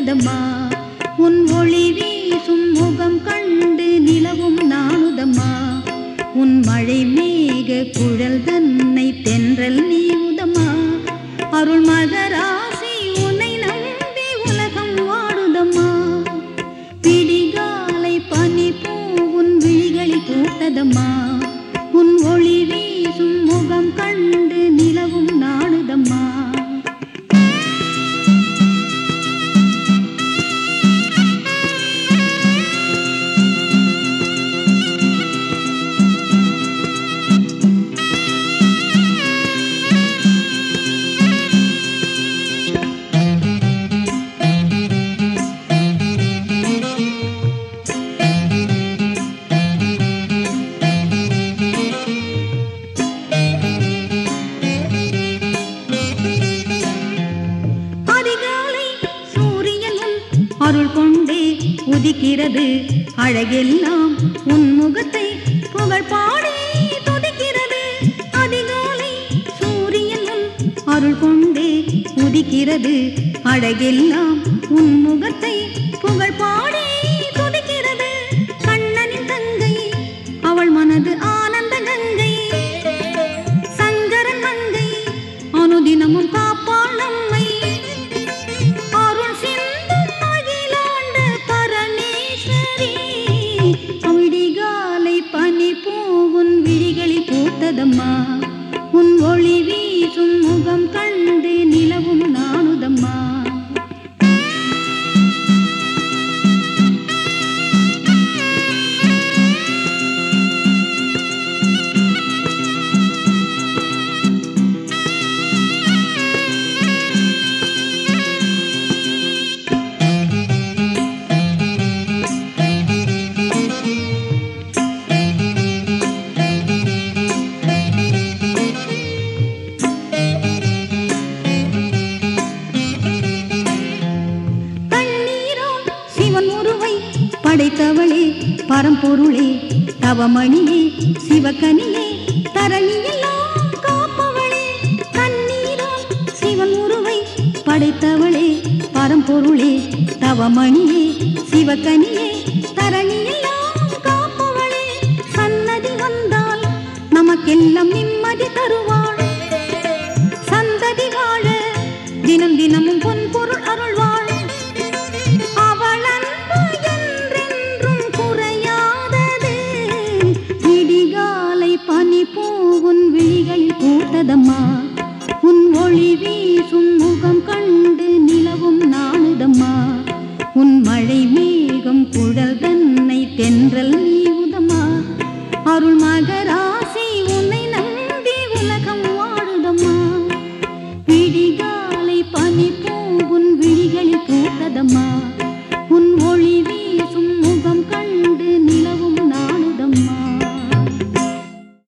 பூத்ததம்மா உன் ஒளி வீசும் முகம் கண்டு நிலவும் நானுதம்மா உன் மழை மேக குழல் தன்னை தென்றல் நீவுதம்மா அருள் மகராசி உன்னை நம்பி உலகம் வாடுதம்மா பிடிகாலை பனி பூவுன் விழிகளில் பூத்ததம்மா உன் ஒளி வீசும் முகம் கண்டு நிலவும் நாடுதம்மா அதிகாலை சூரியன் உன் அருள் கொண்டே உதிக்கிறது அழகெல்லாம் உன் முகத்தை புகழ் பாடி துதிக்கிறது அதிகாலை சூரியன் உன் அருள் கொண்டே உதிக்கிறது அழகெல்லாம் உன் முகத்தை புகழ் பாடி துதிக்கிறது கண்ணனின் தங்கை அவள் மனது ஆனந்த கங்கை சங்கரன் மங்கை அனுதினமும் காப்பாள் நம்மை அருள் சிந்தும் அகிலாண்ட பரமேஸ்வரி விடிகாலை பனி பூவுன் விழிகளில் பூத்ததம்மா உன் ஒளி வீசும் முகம் கண்டு நிலவும் நானுதம்மா கண்ணீரோ சிவன் உருவை படைத்தவளே பரம்பொருளே தவமணியே சிவகனியே தரணியெல்லாம் காப்பவளே கண்ணீரோ சிவன் உருவை படைத்தவளே பரம்பொருளே தவமணியே சிவகனியே